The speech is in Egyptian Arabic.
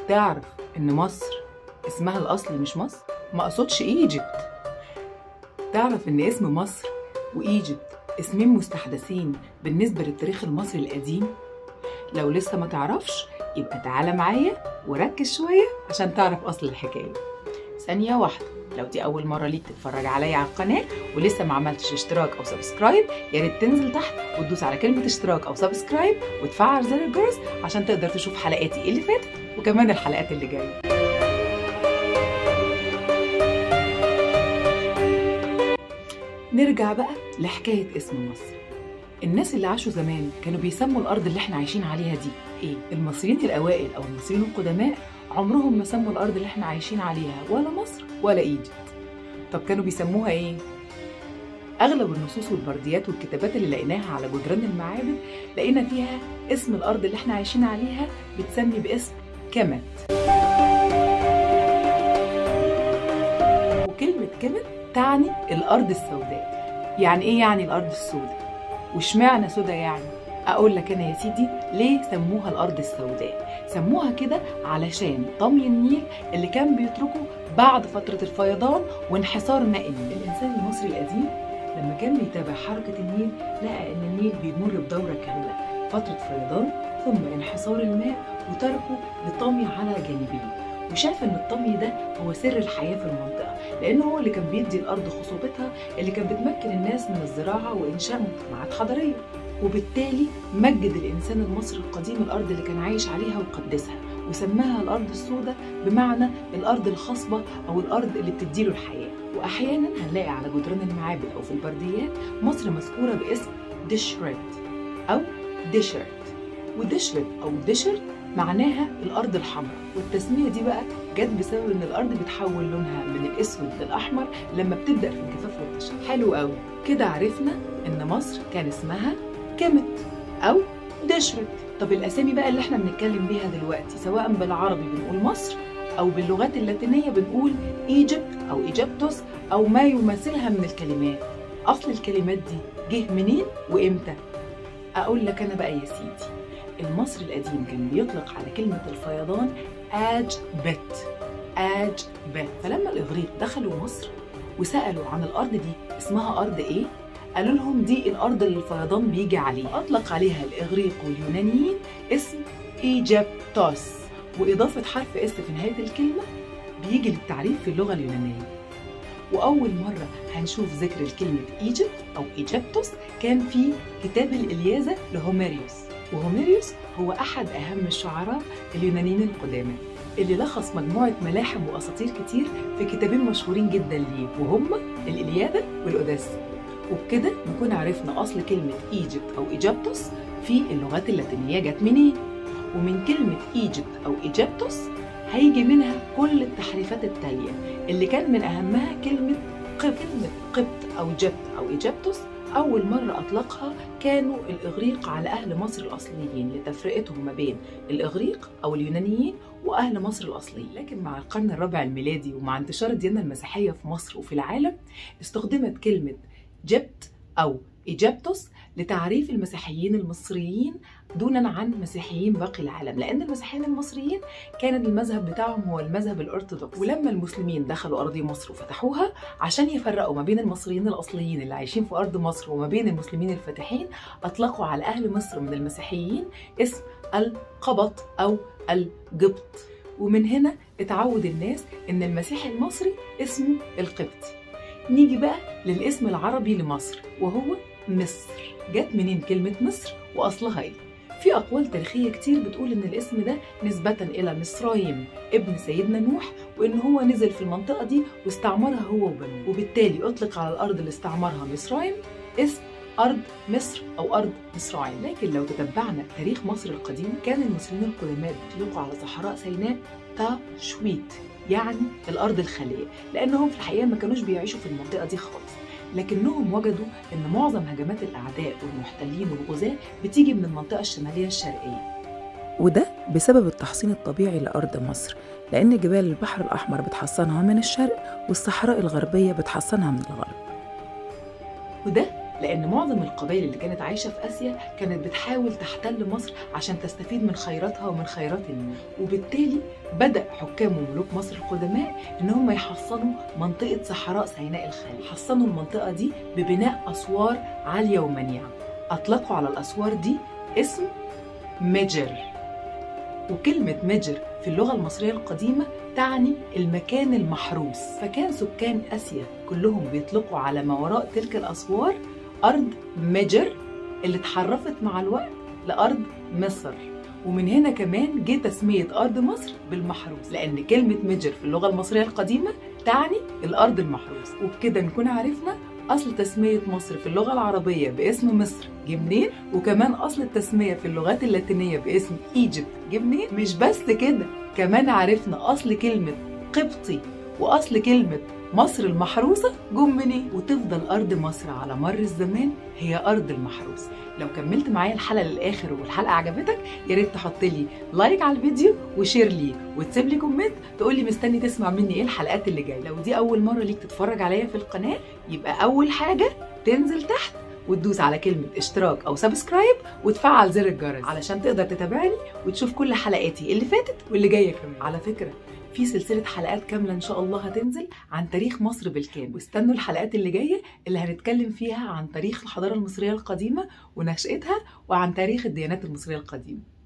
تعرف إن مصر اسمها الأصلي مش مصر؟ ما أقصدش إيجيبت تعرف إن اسم مصر وإيجيبت اسمين مستحدثين بالنسبة للتاريخ المصري القديم؟ لو لسه ما تعرفش يبقى تعالى معايا وركز شوية عشان تعرف أصل الحكاية ثانية واحدة لو دي أول مرة ليك تتفرج عليا على القناة ولسه ما عملتش اشتراك أو سبسكرايب يا ريت تنزل تحت وتدوس على كلمة اشتراك أو سبسكرايب وتفعل زر الجرس عشان تقدر تشوف حلقاتي اللي فاتت وكمان الحلقات اللي جاية نرجع بقى لحكاية اسم مصر الناس اللي عاشوا زمان كانوا بيسموا الأرض اللي احنا عايشين عليها دي إيه؟ المصريين الأوائل أو المصريين القدماء عمرهم ما سموا الأرض اللي احنا عايشين عليها ولا مصر ولا إيجيبت طب كانوا بيسموها إيه؟ أغلب النصوص والبرديات والكتابات اللي لقيناها على جدران المعابد لقينا فيها اسم الأرض اللي احنا عايشين عليها بتسمي باسم كمت وكلمة كمت تعني الأرض السوداء يعني إيه يعني الأرض السوداء؟ واشمعنى سودا يعني؟ أقول لك أنا يا سيدي ليه سموها الأرض السوداء؟ سموها كده علشان طمي النيل اللي كان بيتركه بعد فترة الفيضان وانحسار ماء النيل الإنسان المصري القديم لما كان بيتابع حركة النيل لقى إن النيل بيمر بدورة كاملة فترة فيضان ثم انحسار الماء وتركه لطمي على جانبيه وشاف ان الطمي ده هو سر الحياه في المنطقه لانه هو اللي كان بيدي الارض خصوبتها اللي كان بتمكن الناس من الزراعه وانشاء مجتمعات حضاريه وبالتالي مجد الانسان المصري القديم الارض اللي كان عايش عليها وقدسها وسماها الارض السوداء بمعنى الارض الخصبه او الارض اللي بتديله الحياه واحيانا هنلاقي على جدران المعابد او في البرديات مصر مذكوره باسم ديشرت او ديشرت وديشرت او ديشرت معناها الارض الحمراء والتسميه دي بقى جت بسبب ان الارض بتحول لونها من الاسود للاحمر لما بتبدا في الجفاف والتشتت حلو قوي كده عرفنا ان مصر كان اسمها كمت او دشرت طب الاسامي بقى اللي احنا بنتكلم بيها دلوقتي سواء بالعربي بنقول مصر او باللغات اللاتينيه بنقول ايجيبت او ايجيبتوس او ما يماثلها من الكلمات اصل الكلمات دي جه منين وامتى اقول لك انا بقى يا سيدي المصري القديم كان بيطلق على كلمة الفيضان آج بت آج بت فلما الإغريق دخلوا مصر وسألوا عن الأرض دي اسمها أرض إيه؟ قالوا لهم دي الأرض اللي الفيضان بيجي عليها أطلق عليها الإغريق واليونانيين اسم إيجيبتوس وإضافة حرف إس في نهاية الكلمة بيجي للتعريف في اللغة اليونانية وأول مرة هنشوف ذكر الكلمة إيجيبت أو إيجيبتوس كان في كتاب الإلياذة لهوميريوس وهوميريوس هو أحد أهم الشعراء اليونانيين القدامى اللي لخص مجموعة ملاحم وأساطير كتير في كتابين مشهورين جدا ليه وهما الإلياذة والأوديسا وبكده نكون عرفنا أصل كلمة إيجيبت أو إيجابتوس في اللغات اللاتينية جت منين ومن كلمة إيجيبت أو إيجابتوس هيجي منها كل التحريفات التالية اللي كان من أهمها كلمة قبط كلمة قبط أو جبت أو إيجابتوس أول مرة أطلقها كانوا الإغريق على أهل مصر الأصليين لتفرقتهم ما بين الإغريق أو اليونانيين وأهل مصر الأصليين لكن مع القرن الرابع الميلادي ومع انتشار الديانة المسيحية في مصر وفي العالم استخدمت كلمة جبت أو إيجابتوس لتعريف المسيحيين المصريين دونا عن مسيحيين باقي العالم لأن المسيحيين المصريين كان المذهب بتاعهم هو المذهب الأرثوذكس ولما المسلمين دخلوا أراضي مصر وفتحوها عشان يفرقوا ما بين المصريين الأصليين اللي عايشين في أرض مصر وما بين المسلمين الفاتحين أطلقوا على أهل مصر من المسيحيين اسم القبط أو القبط ومن هنا اتعود الناس إن المسيحي المصري اسمه القبطي نيجي بقى للاسم العربي لمصر وهو مصر جت منين كلمة مصر وأصلها إيه؟ في أقوال تاريخية كتير بتقول إن الاسم ده نسبة إلى مصرايم ابن سيدنا نوح وإن هو نزل في المنطقة دي واستعمرها هو وبنوه وبالتالي أطلق على الأرض اللي استعمرها مصرايم اسم أرض مصر أو أرض مصراعي لكن لو تتبعنا تاريخ مصر القديم كان المصريين القدماء بيطلقوا على صحراء سيناء تاشويت يعني الأرض الخالية لأنهم في الحقيقة ما كانوش بيعيشوا في المنطقة دي خالص لكنهم وجدوا ان معظم هجمات الاعداء والمحتلين والغزاة بتيجي من المنطقه الشماليه الشرقيه وده بسبب التحصين الطبيعي لأرض مصر لأن جبال البحر الأحمر بتحصنها من الشرق والصحراء الغربية بتحصنها من الغرب وده لأن معظم القبائل اللي كانت عايشة في آسيا كانت بتحاول تحتل مصر عشان تستفيد من خيراتها ومن خيرات النيل وبالتالي بدأ حكام وملوك مصر القدماء إن هم يحصنوا منطقة صحراء سيناء الخليج حصنوا المنطقة دي ببناء أسوار عالية ومنيعة أطلقوا على الأسوار دي اسم مجر وكلمة مجر في اللغة المصرية القديمة تعني المكان المحروس فكان سكان آسيا كلهم بيطلقوا على ما وراء تلك الأسوار أرض مجر اللي اتحرفت مع الوقت لأرض مصر ومن هنا كمان جه تسمية أرض مصر بالمحروس لأن كلمة مجر في اللغة المصرية القديمة تعني الأرض المحروس وبكده نكون عرفنا أصل تسمية مصر في اللغة العربية باسم مصر جه منين وكمان أصل التسمية في اللغات اللاتينية باسم ايجيبت جه منين مش بس كده كمان عرفنا أصل كلمة قبطي وأصل كلمة مصر المحروسة جم منين وتفضل أرض مصر على مر الزمان هي أرض المحروس لو كملت معايا الحلقة للآخر والحلقة عجبتك يا ريت تحط لي لايك على الفيديو وشير لي وتسيب لي كومنت تقول لي مستني تسمع مني ايه الحلقات اللي جايه لو دي اول مره ليك تتفرج عليا في القناه يبقى اول حاجه تنزل تحت وتدوس على كلمة اشتراك أو سبسكرايب وتفعل زر الجرس علشان تقدر تتابعني وتشوف كل حلقاتي اللي فاتت واللي جاية كمان على فكرة في سلسلة حلقات كاملة إن شاء الله هتنزل عن تاريخ مصر بالكامل واستنوا الحلقات اللي جاية اللي هنتكلم فيها عن تاريخ الحضارة المصرية القديمة ونشأتها وعن تاريخ الديانات المصرية القديمة